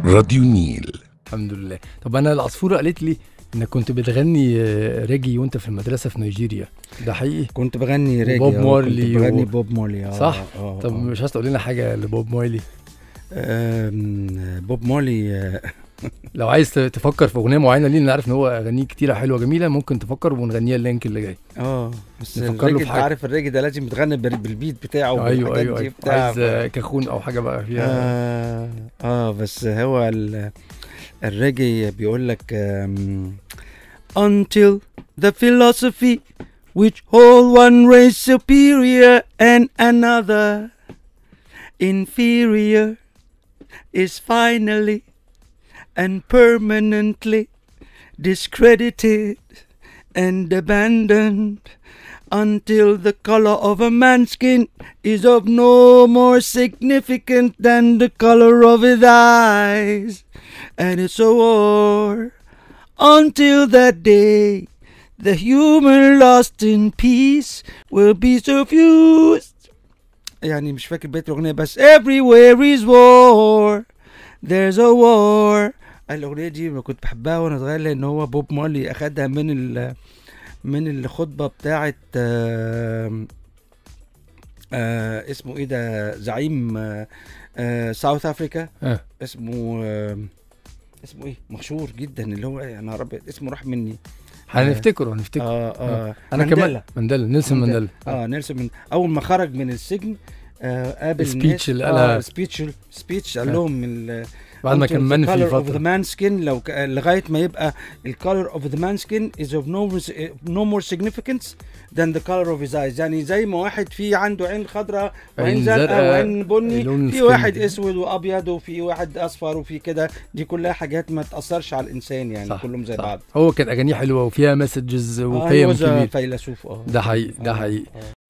راديو نيل الحمد لله طب انا العصفوره قالت لي انك كنت بتغني آه، ريجي وانت في المدرسه في نيجيريا ده حقيقي كنت بغني ريجي وبوب آه، مارلي كنت بغني و- بوب مارلي آه صح؟ آه طب آه. مش عايز تقول لنا حاجه لبوب مارلي آم، بوب مارلي آه، لو عايز ت- تفكر في اغنيه معينه ليه نعرف ان هو اغانيه كتيره حلوه جميله ممكن تفكر ونغنيها اللينك اللي جاي اه بس نفكر له الريجي في انت حاجة. عارف الريجي ده لازم يتغنى بال- بالبيت بتاعه ايوه والحاجات ايوه, دي أيوة. بتاع عايز آه، كاخون او حاجه بقى فيها آه, اه بس هو ال- الريجي بيقول لك um, until the philosophy which hold one race superior and another inferior is finally and permanently discredited and abandoned until the color of a man's skin is of no more significant than the color of his eyes. And it's a war until that day the human lost in peace will be suffused. يعني مش فاكر بيت الأغنية بس everywhere is war there's a war الأغنية دي ما كنت بحبها وأنا صغير لأن هو بوب مارلي أخدها من ال من الخطبة بتاعت آم، آه اسمه ايه ده زعيم آه آه ساوث افريكا آه. اسمه آه اسمه ايه مشهور جدا اللي هو يا نهار ابيض اسمه راح مني هنفتكره هنفتكره اه اه انا مانديلا. كمان مانديلا نيلسون مانديلا اه نيلسون من اول ما خرج من السجن آه قابل السبيتش اللي قالها. آه سبيتش سبيتش قال آه. لهم ال- بعد ما until كان the منفي color of the فتره man skin لو ك... لغايه ما يبقى ال color of the man skin is of no, no more significance than the color of his eyes يعني زي ما واحد في عنده عين خضراء وعين عين زرقاء زرقاء، وعين بني لون في السكين. واحد اسود وابيض وفي واحد اصفر وفي كده دي كلها حاجات ما تاثرش على الانسان يعني صح، كلهم زي صح. بعض هو كان اغانيه حلوه وفيها مسجز آه، وقيم he was a كبير فيلسوف اه ده حقيقي ده آه، حقيقي آه.